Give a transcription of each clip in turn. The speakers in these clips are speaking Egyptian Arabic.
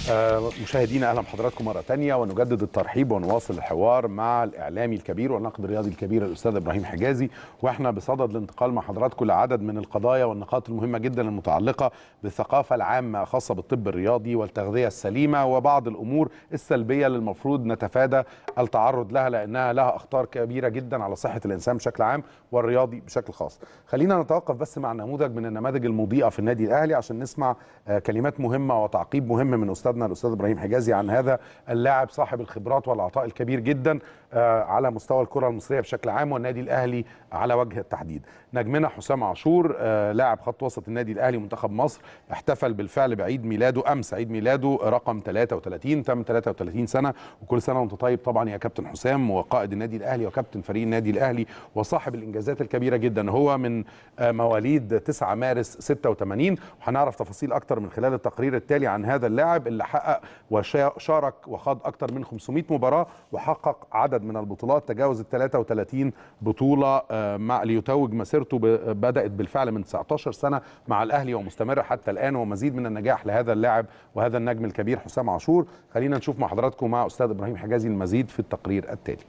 آه، مشاهدينا اهلا بحضراتكم مره تانية ونجدد الترحيب ونواصل الحوار مع الاعلامي الكبير والناقد الرياضي الكبير الاستاذ ابراهيم حجازي واحنا بصدد الانتقال مع حضراتكم لعدد من القضايا والنقاط المهمه جدا المتعلقه بالثقافه العامه خاصه بالطب الرياضي والتغذيه السليمه وبعض الامور السلبيه اللي المفروض نتفادى التعرض لها لانها لها اخطار كبيره جدا على صحه الانسان بشكل عام والرياضي بشكل خاص. خلينا نتوقف بس مع نموذج من النماذج المضيئه في النادي الاهلي عشان نسمع آه، كلمات مهمه وتعقيب مهم من استاذنا الاستاذ ابراهيم حجازي عن هذا اللاعب صاحب الخبرات والعطاء الكبير جدا آه، على مستوى الكره المصريه بشكل عام والنادي الاهلي على وجه التحديد. نجمنا حسام عاشور آه، لاعب خط وسط النادي الاهلي ومنتخب مصر احتفل بالفعل بعيد ميلاده امس عيد ميلاده رقم 33 تم 33 سنه وكل سنه وانت طيب طبعا يا كابتن حسام وقائد النادي الاهلي وكابتن فريق النادي الاهلي وصاحب الانجازات الكبيره جدا هو من آه، مواليد 9 مارس 86 وهنعرف تفاصيل اكتر من خلال التقرير التالي عن هذا اللاعب اللي حقق وشارك وخاض اكتر من 500 مباراه وحقق عدد من البطولات تجاوز ال 33 بطوله آه، مع ليتوج مسيرته ب- بدات بالفعل من 19 سنه مع الاهلي ومستمره حتى الان ومزيد من النجاح لهذا اللاعب وهذا النجم الكبير حسام عاشور خلينا نشوف مع حضراتكم مع استاذ ابراهيم حجازي المزيد في التقرير التالي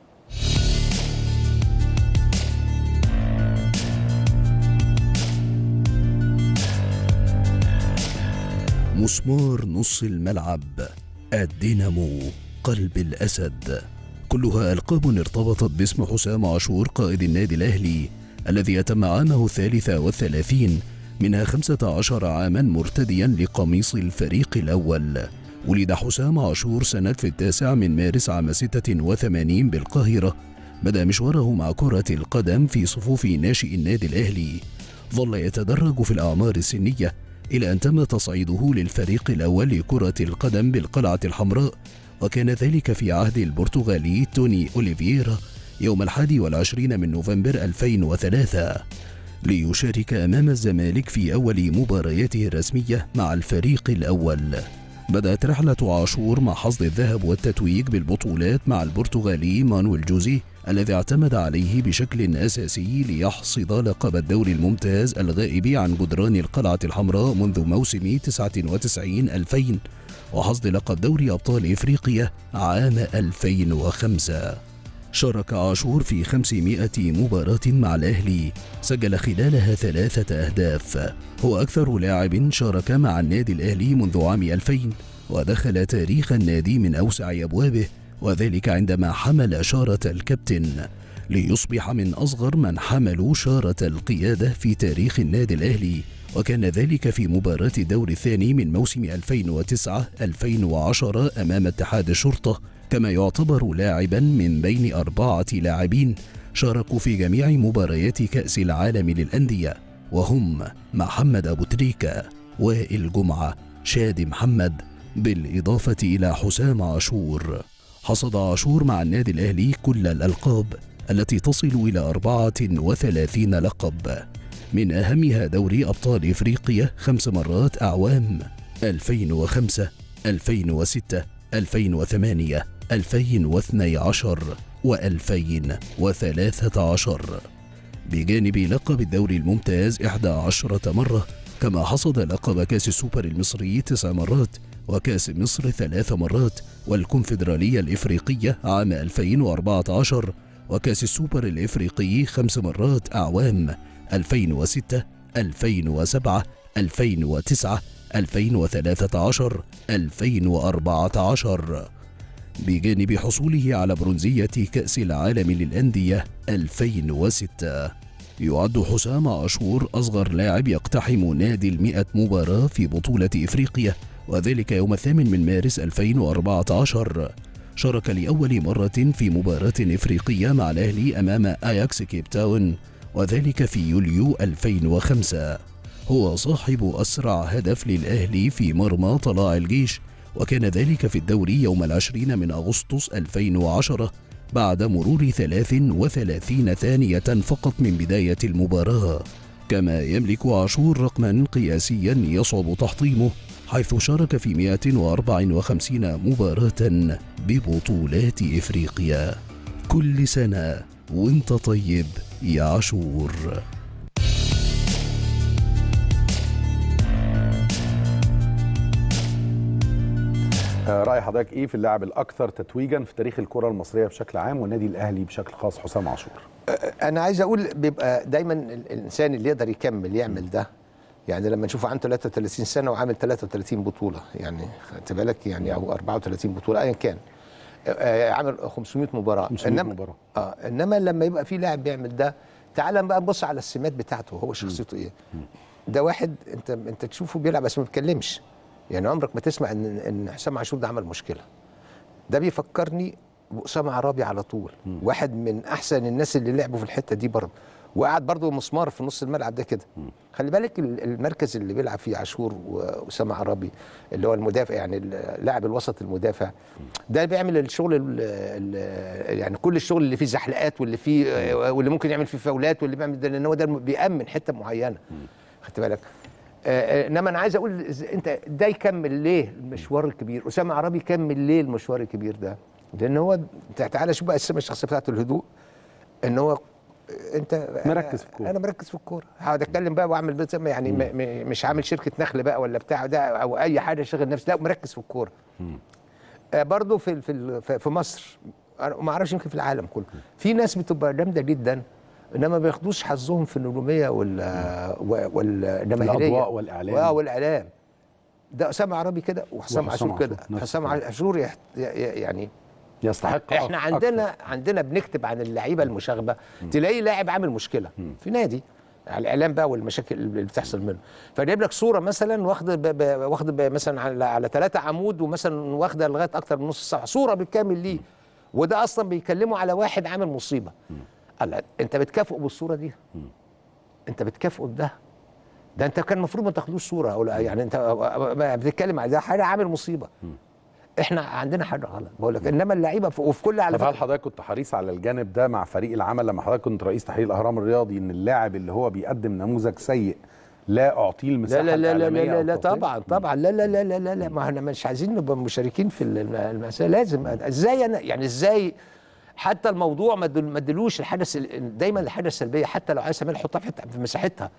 مسمار نص الملعب الدينامو قلب الأسد كلها ألقاب ارتبطت باسم حسام عاشور قائد النادي الأهلي الذي يتم عامه الثالث والثلاثين منها خمسة عشر عاما مرتديا لقميص الفريق الأول ولد حسام عاشور سنة في التاسع من مارس عام ستة وثمانين بالقاهرة بدأ مشواره مع كرة القدم في صفوف ناشئ النادي الأهلي ظل يتدرج في الأعمار السنية إلى أن تم تصعيده للفريق الأول لكرة القدم بالقلعة الحمراء وكان ذلك في عهد البرتغالي توني أوليفييرا يوم الحادي والعشرين من نوفمبر 2003 ليشارك أمام الزمالك في أول مبارياته الرسمية مع الفريق الأول بدأت رحلة عاشور مع حصد الذهب والتتويج بالبطولات مع البرتغالي مانويل جوزي الذي اعتمد عليه بشكل أساسي ليحصد لقب الدوري الممتاز الغائب عن جدران القلعة الحمراء منذ موسم 99-2000 وحصد لقب دوري أبطال إفريقيا عام 2005 شارك عاشور في 500 مباراة مع الأهلي سجل خلالها ثلاثة أهداف هو أكثر لاعب شارك مع النادي الأهلي منذ عام 2000 ودخل تاريخ النادي من أوسع أبوابه وذلك عندما حمل شارة الكابتن ليصبح من أصغر من حملوا شارة القيادة في تاريخ النادي الأهلي وكان ذلك في مباراة الدور الثاني من موسم 2009-2010 أمام اتحاد الشرطة كما يعتبر لاعبا من بين أربعة لاعبين شاركوا في جميع مباريات كأس العالم للأندية وهم محمد أبو تريكة وائل جمعة شادي محمد بالإضافة إلى حسام عاشور حصد عاشور مع النادي الأهلي كل الألقاب التي تصل إلى 34 لقب من أهمها دوري أبطال إفريقيا خمس مرات أعوام 2005 2006 2008 2012 و2013 بجانب لقب الدوري الممتاز 11 مرة كما حصد لقب كأس السوبر المصري تسع مرات وكأس مصر ثلاث مرات والكونفدرالية الإفريقية عام 2014 وكأس السوبر الإفريقي خمس مرات أعوام 2006 2007 2009 2013 2014 بجانب حصوله على برونزية كأس العالم للأندية 2006 يعد حسام عاشور أصغر لاعب يقتحم نادي المئة مباراة في بطولة إفريقيا وذلك يوم الثامن من مارس 2014 شارك لأول مرة في مباراة إفريقية مع الأهلي أمام أياكس كيب تاون وذلك في يوليو 2005 هو صاحب أسرع هدف للأهلي في مرمى طلاع الجيش وكان ذلك في الدوري يوم العشرين من أغسطس 2010 بعد مرور 33 ثانية فقط من بداية المباراة كما يملك عاشور رقما قياسيا يصعب تحطيمه حيث شارك في 154 مباراة ببطولات إفريقيا كل سنة وانت طيب يا عاشور آه، راي حضرتك ايه في اللاعب الاكثر تتويجا في تاريخ الكره المصريه بشكل عام والنادي الاهلي بشكل خاص حسام عاشور انا عايز اقول بيبقى دايما ال- الانسان اللي يقدر يكمل يعمل ده يعني لما نشوفه عنده 33 سنه وعامل 33 بطوله يعني خدت بالك يعني او 34 بطوله ايا كان آه، عامل 500 مباراه 500 مباراة. اه انما لما يبقى في لاعب بيعمل ده تعال بقى نبص على السمات بتاعته هو شخصيته ايه ده واحد انت انت تشوفه بيلعب بس ما بيتكلمش يعني عمرك ما تسمع ان ان حسام عاشور ده عمل مشكله ده بيفكرني بأسامة عرابي على طول واحد من أحسن الناس اللي لعبوا في الحتة دي برضه وقعد برضه مسمار في نص الملعب ده كده خلي بالك ال- المركز اللي بيلعب فيه عاشور وأسامة عرابي اللي هو المدافع يعني ال- لاعب الوسط المدافع ده بيعمل الشغل ال ال يعني كل الشغل اللي فيه زحلقات واللي فيه واللي ممكن يعمل فيه فاولات واللي بيعمل ده لان هو ده بيأمن حتة معينة خدت بالك آه، آه، انما انا عايز اقول إز- انت ده يكمل ليه المشوار الكبير اسامه عرابي يكمل ليه المشوار الكبير ده لان هو انت تعالى شوف بقى السمه الشخصيه بتاعته الهدوء ان هو انت مركز في الكورة. انا مركز في الكوره هقعد اتكلم بقى واعمل بس- يعني م- م- مش عامل شركه نخل بقى ولا بتاع ده او اي حاجه شغل نفسي لا مركز في الكوره آه، برضه في ال- في ال- في- في مصر أنا ما اعرفش يمكن في العالم كله في ناس بتبقى جامده جدا انما ما بياخدوش حظهم في النجوميه وال والجماهيريه الأضواء والإعلام. اه والاعلام ده اسامه عربي كده وحسام وحسام عاشور كده عاشور نفس حسام الكلام. عاشور يحت- ي- ي- يعني يستحق احنا أك- عندنا أكثر. عندنا بنكتب عن اللعيبه المشاغبه تلاقي لاعب عامل مشكله في نادي على الاعلام بقى والمشاكل اللي بتحصل منه فجايب لك صوره مثلا واخده ب- ب- واخده ب- مثلا على على ثلاثه عمود ومثلا واخده لغايه اكتر من نص ساعه صوره بالكامل ليه وده اصلا بيكلموا على واحد عامل مصيبه قال انت بتكافئه بالصوره دي انت بتكافئه بده ده انت كان المفروض ما تاخدوش صوره او لا يعني انت ما بتتكلم على ده حاجه عامل مصيبه احنا عندنا حاجه غلط بقول لك انما اللعيبه في- وفي كل على طب هل فكره حضرتك كنت حريص على الجانب ده مع فريق العمل لما حضرتك كنت رئيس تحرير الاهرام الرياضي ان اللاعب اللي هو بيقدم نموذج سيء لا اعطيه لا المساحه لا لا لا لا الإعلامية لا, أو لا التغطية؟ طبعا طبعا لا لا لا لا لا, لا ما احنا مش عايزين نبقى مشاركين في الم- المسألة لازم ازاي انا يعني ازاي حتى الموضوع ما ادل- ما ادلوش الحدث ال- دايما الحاجه السلبيه حتى لو عايز تعمل حطها في حتة- في مساحتها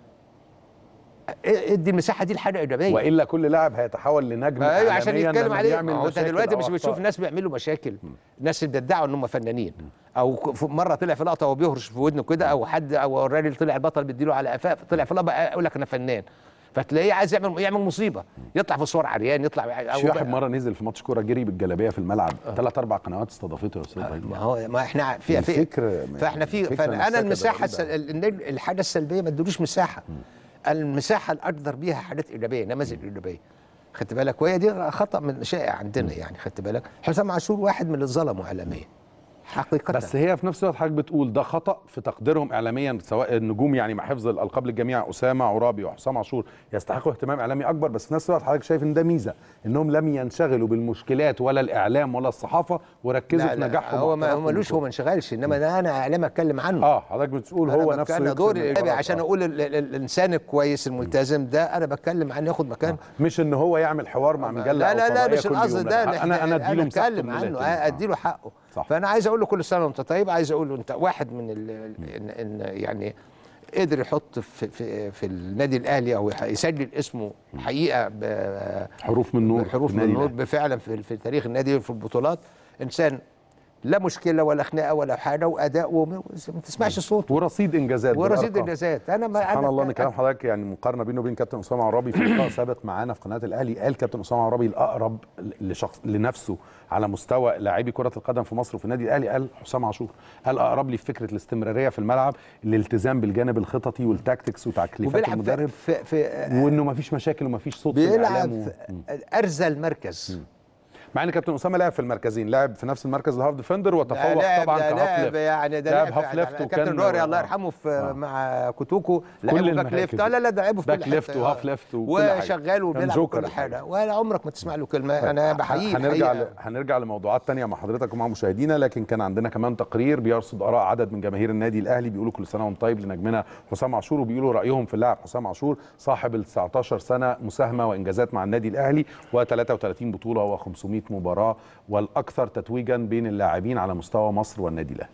إيه- ادي المساحه دي لحاجه ايجابيه والا كل لاعب هيتحول لنجم ايوه عشان إعلامياً يتكلم لما عليه بيعمل ما هو انت مشاكل دلوقتي أو مش بتشوف أخطاء. ناس بيعملوا مشاكل ناس اللي بيدعوا ان هم فنانين او ك- في مره طلع في لقطه وهو بيهرش في ودنه كده او حد او الراجل طلع البطل بيديله على قفاه طلع في لقطه يقول لك انا فنان فتلاقيه عايز يعمل يعمل مصيبه يطلع في صور عريان يطلع في واحد مره نزل في ماتش كوره جري بالجلابيه في الملعب ثلاث اربع قنوات استضافته يا استاذ إبراهيم. ما هو ما احنا في في الفكر فاحنا في الفكرة فانا نفسها انا كانت المساحه غريبة. السل... ال- الحاجه السلبيه ما ادلوش مساحه المساحه اللي اقدر بيها حاجات ايجابيه نماذج ايجابيه خدت بالك وهي دي خطا من شائع عندنا يعني خدت بالك حسام عاشور واحد من اللي ظلموا اعلاميا حقيقه بس هي في نفس الوقت حضرتك بتقول ده خطا في تقديرهم اعلاميا سواء النجوم يعني مع حفظ الالقاب للجميع اسامه عرابي وحسام عاشور يستحقوا اهتمام اعلامي اكبر بس في نفس الوقت حضرتك شايف ان ده ميزه انهم لم ينشغلوا بالمشكلات ولا الاعلام ولا الصحافه وركزوا لا في لا نجاحهم هو ما هو واعترافهم ملوش هو بالكورة. ما انشغلش انما ده انا اعلام اتكلم عنه اه حضرتك بتقول أنا هو بتكلم- نفسه أنا يكسب دوري من الايجابي الغلط. عشان آه. اقول ال- ال- الانسان الكويس الملتزم ده انا بتكلم عنه ياخد مكان مش ان هو يعمل حوار مع مجله لا أو لا لا فضائية مش كل القصد يوم. ده لا، انا انا اديله مساحته اتكلم من عنه الاهتمام. آه، آه. اديله حقه صح. فانا عايز اقول له كل سنه وانت طيب عايز اقول له انت واحد من ال إن, ان يعني قدر يحط في في, في النادي الاهلي او يح- يسجل اسمه حقيقه ب- حروف من نور بحروف في من النادي نور الأهلي. فعلا في, في تاريخ النادي في البطولات انسان لا مشكله ولا خناقه ولا حاجه واداء وما ما تسمعش صوته ورصيد انجازات ورصيد بالأرقام. انجازات انا ما سبحان أنا الله ان كلام حضرتك يعني مقارنه بينه وبين كابتن اسامه عرابي في لقاء سابق معانا في قناه الاهلي قال كابتن اسامه عرابي الاقرب لشخص لنفسه على مستوى لاعبي كره القدم في مصر وفي النادي الاهلي قال حسام عاشور قال اقرب لي في فكره الاستمراريه في الملعب الالتزام بالجانب الخططي والتاكتكس وتكليفات وبيلعب المدرب في, في, في وانه ما فيش مشاكل وما فيش صوت في بيلعب الإعلام و... في ارزل مركز مع ان كابتن اسامه لعب في المركزين لعب في نفس المركز الهاف ديفندر ده وتفوق لاعب- طبعا ده كهاف لاعب ليفت يعني ده لعب لاعب هاف ليفت كابتن وكان روري الله آه. يرحمه في آه. مع كوتوكو لعبه باك المراكز. ليفت آه، لا لا ده لعبه في كل باك ليفت حتة. وهاف ليفت وكل حاجة. وشغال كان وبيلعب جوكر كل الحقيقة. حاجه ولا عمرك ما تسمع له كلمه انا بحييه هنرجع ل... الحقيقة. هنرجع لموضوعات تانية مع حضرتك ومع مشاهدينا لكن كان عندنا كمان تقرير بيرصد اراء عدد من جماهير النادي الاهلي بيقولوا كل سنه وانت طيب لنجمنا حسام عاشور وبيقولوا رايهم في اللاعب حسام عاشور صاحب ال 19 سنه مساهمه وانجازات مع النادي الاهلي و33 بطوله و500 مباراه والاكثر تتويجا بين اللاعبين على مستوى مصر والنادي الاهلي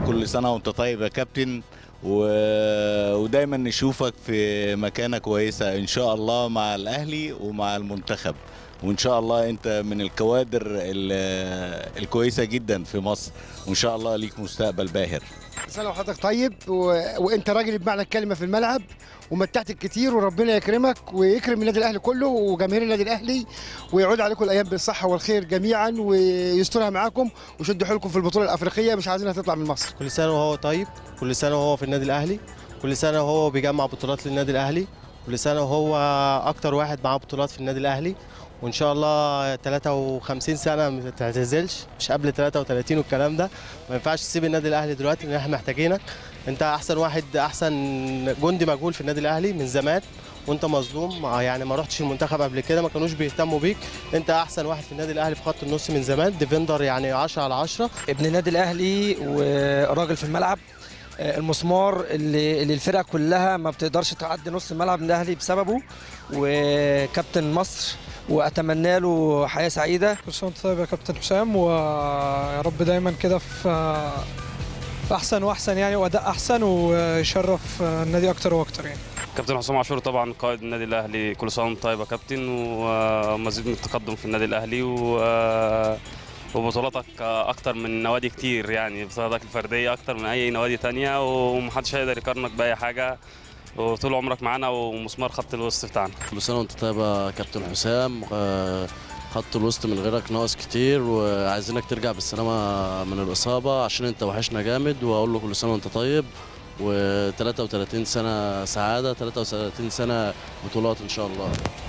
كل سنه وانت طيب يا كابتن و... ودايما نشوفك في مكانه كويسه ان شاء الله مع الاهلي ومع المنتخب وان شاء الله انت من الكوادر ال- الكويسه جدا في مصر وان شاء الله ليك مستقبل باهر سنة وحضرتك طيب و... وانت راجل بمعنى الكلمه في الملعب ومتعت الكتير وربنا يكرمك ويكرم النادي الاهلي كله وجماهير النادي الاهلي ويعود عليكم الايام بالصحه والخير جميعا ويسترها معاكم ويشدوا حيلكم في البطوله الافريقيه مش عايزينها تطلع من مصر كل سنه وهو طيب كل سنه وهو في النادي الاهلي كل سنه وهو بيجمع بطولات للنادي الاهلي كل سنه وهو اكتر واحد معاه بطولات في النادي الاهلي وان شاء الله 53 سنه ما تعتزلش مش قبل 33 والكلام ده ما ينفعش تسيب النادي الاهلي دلوقتي لان احنا محتاجينك انت احسن واحد احسن جندي مجهول في النادي الاهلي من زمان وانت مظلوم يعني ما رحتش المنتخب قبل كده ما كانوش بيهتموا بيك انت احسن واحد في النادي الاهلي في خط النص من زمان ديفندر يعني 10 على 10 ابن النادي الاهلي وراجل في الملعب آه، المسمار اللي, اللي الفرقه كلها ما بتقدرش تعدي نص الملعب من الاهلي بسببه وكابتن مصر واتمنى له حياه سعيده كل سنه وانت طيب يا كابتن حسام ويا رب دايما كده في في احسن واحسن يعني واداء احسن ويشرف النادي اكتر واكتر يعني كابتن حسام عاشور طبعا قائد النادي الاهلي كل سنه وانت طيب يا كابتن ومزيد من التقدم في النادي الاهلي و وبطولاتك اكتر من نوادي كتير يعني بطولاتك الفرديه اكتر من اي نوادي تانية ومحدش هيقدر يقارنك باي حاجه وطول عمرك معانا ومسمار خط الوسط بتاعنا كل سنه وانت طيب يا كابتن حسام آه، خط الوسط من غيرك ناقص كتير وعايزينك ترجع بالسلامه من الاصابه عشان انت وحشنا جامد واقول له كل سنه وانت طيب و33 سنه سعاده 33 سنه بطولات ان شاء الله